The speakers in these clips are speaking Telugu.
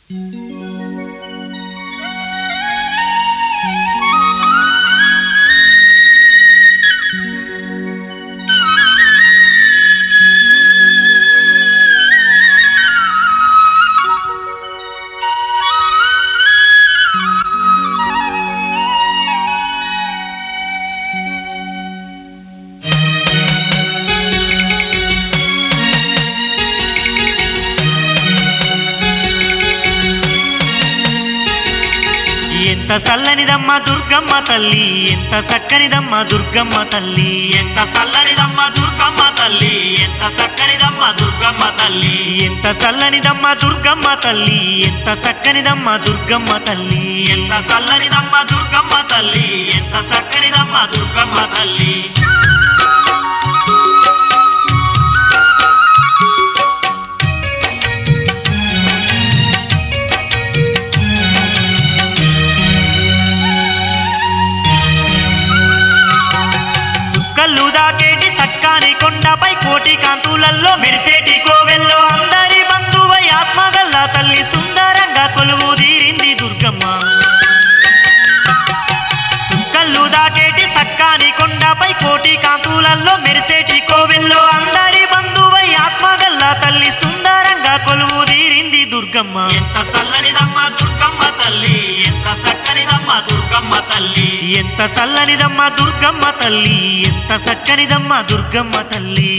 ఎంత చల్లనిదమ్మ దుర్గమ్మ తల్లి ఎంత చక్కనిదమ్మ దుర్గమ్మ తల్లి ఎంత చల్లనిదమ్మ దుర్గమ్మ తల్లి ఎంత చక్కనిదమ్మ దుర్గమ్మ తల్లి ఎంత చల్లనిదమ్మ దుర్గమ్మ తల్లి ఎంత చక్కనిదమ్మ దుర్గమ్మ తల్లి ఎంత చల్లనిదమ్మ దుర్గమ్మ తల్లి ఎంత చక్కనిదమ్మ దుర్గమ్మ తల్లి సుక్కల్లు దాకేటి సక్కాని కొండపై కోటి కాంతులల్లో మెరిసేటి కోవెల్లో అందరి బంధువై ఆత్మగల్ల తల్లి సుందరంగా కొలువు తీరింది దుర్గమ్మ సుక్కల్లు దాకేటి సక్కాని కొండపై కోటి కాంతులల్లో మెరిసేటి కోవెల్లో అందరి బంధువై ఆత్మగల్ల తల్లి సుందరంగా కొలువు తీరింది దుర్గమ్మ ఎంత చల్లనిదమ్మ దుర్గమ్మ తల్లి ఎంత చక్కనిదమ్మ దుర్గమ్మ తల్లి ఎంత చల్లనిదమ్మ దుర్గమ్మ తల్లి ఎంత చక్కనిదమ్మ దుర్గమ్మ తల్లి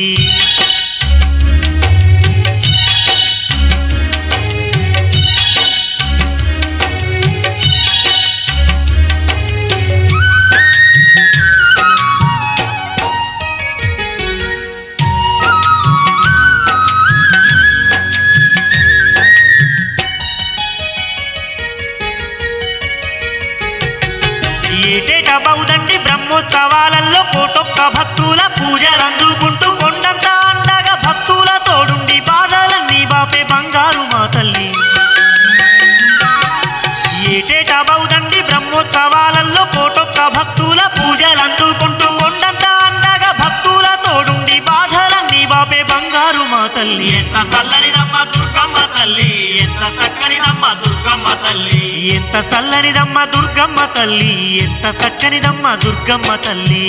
ఏటేటా బౌదండి బ్రహ్మోత్సవాలలో కోటొక్క భక్తుల పూజలు అందుకుంటూ కొండంత అండగా భక్తుల తోడుండి బాధలన్నీ బాపే బంగారు మా తల్లి ఏటేటా బౌదండి బ్రహ్మోత్సవాలలో కోటొక్క భక్తుల పూజలు అందుకుంటూ కొండంత అండగా భక్తుల తోడుండి బాధలన్నీ బాపే బంగారు మా తల్లి ఎంత చల్లనిదమ్మ దుర్గమ్మ తల్లి ఎంత చక్కనిదమ్మ దుర్గమ్మ తల్లి ఎంత చల్లనిదమ్మ దుర్గమ్మ తల్లి ఎంత చక్కనిదమ్మ దుర్గమ్మ తల్లి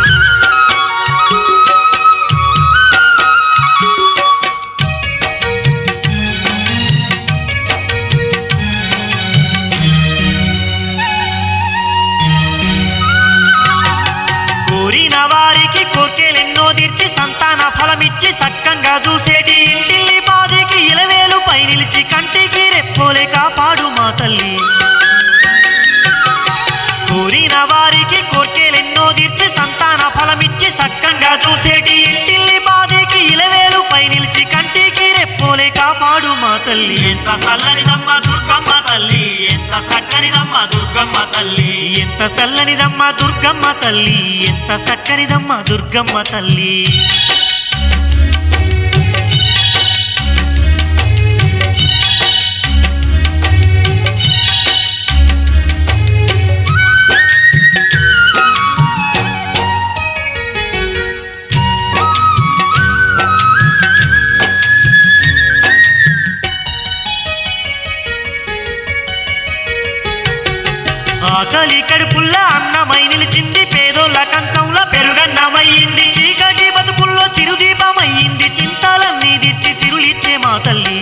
కోరిన వారికి కోర్కెలెన్నో తీర్చి సంతాన ఫలమిచ్చి సక్కంగా చూసేటి ఇంటి బాధికి ఇలవేలు పై నిలిచి కంటికి రెప్పోలే కాపాడు మా తల్లి కోరిన వారికి కోర్కెలెన్నో తీర్చి సంతాన ఫలమిచ్చి సక్కంగా చూసేటి ఇంటి బాధికి ఇలవేలు పై నిలిచి కంటికి రెప్పోలే కాపాడు మా తల్లి ఎంత చల్లనిదమ్మ దుర్గమ్మ తల్లి ఎంత చక్కనిదమ్మ దుర్గమ్మ తల్లి ఎంత చల్లనిదమ్మ దుర్గమ్మ తల్లి ఎంత చక్కనిదమ్మ దుర్గమ్మ తల్లి ఆకలి కడుపుల్లా అన్నమై నిలిచింది పేదోళ్ళ కంచంలో పెరుగన్నమయ్యింది చీకటి బతుకుల్లో చిరుదీపమయ్యింది చింతలన్నీ తీర్చి సిరులిచ్చే మా తల్లి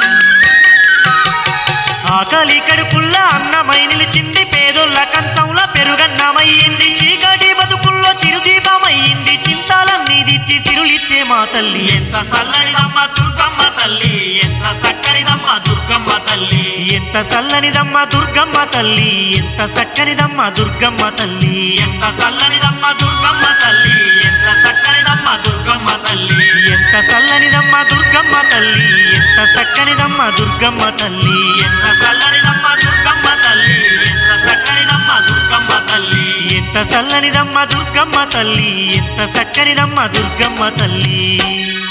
ఆకలి కడుపుల్లా అన్నమై నిలిచింది పేదోళ్ళ కంచంలో పెరుగన్నమయ్యింది చీకటి బతుకుల్లో చిరుదీపమయ్యింది చింతలన్నీ తీర్చి సిరులిచ్చే మా తల్లి ఎంత చల్లనిదమ్మ దుర్గమ్మ తల్లి ఎంత చక్కనిదమ్మ దుర్గమ్మ తల్లి ఎంత చల్లనిదమ్మ దుర్గమ్మ తల్లి ఎంత చక్కనిదమ్మ దుర్గమ్మ తల్లి ఎంత చల్లనిదమ్మ దుర్గమ్మ తల్లి ఎంత చక్కనిదమ్మ దుర్గమ్మ తల్లి ఎంత చల్లనిదమ్మ దుర్గమ్మ తల్లి ఎంత చక్కనిదమ్మ దుర్గమ్మ తల్లి ఎంత చల్లనిదమ్మ దుర్గమ్మ తల్లి ఎంత చక్కనిదమ్మ దుర్గమ్మ తల్లి ఎంత చల్లనిదమ్మ దుర్గమ్మ తల్లి ఎంత చక్కనిదమ్మ దుర్గమ్మ తల్లి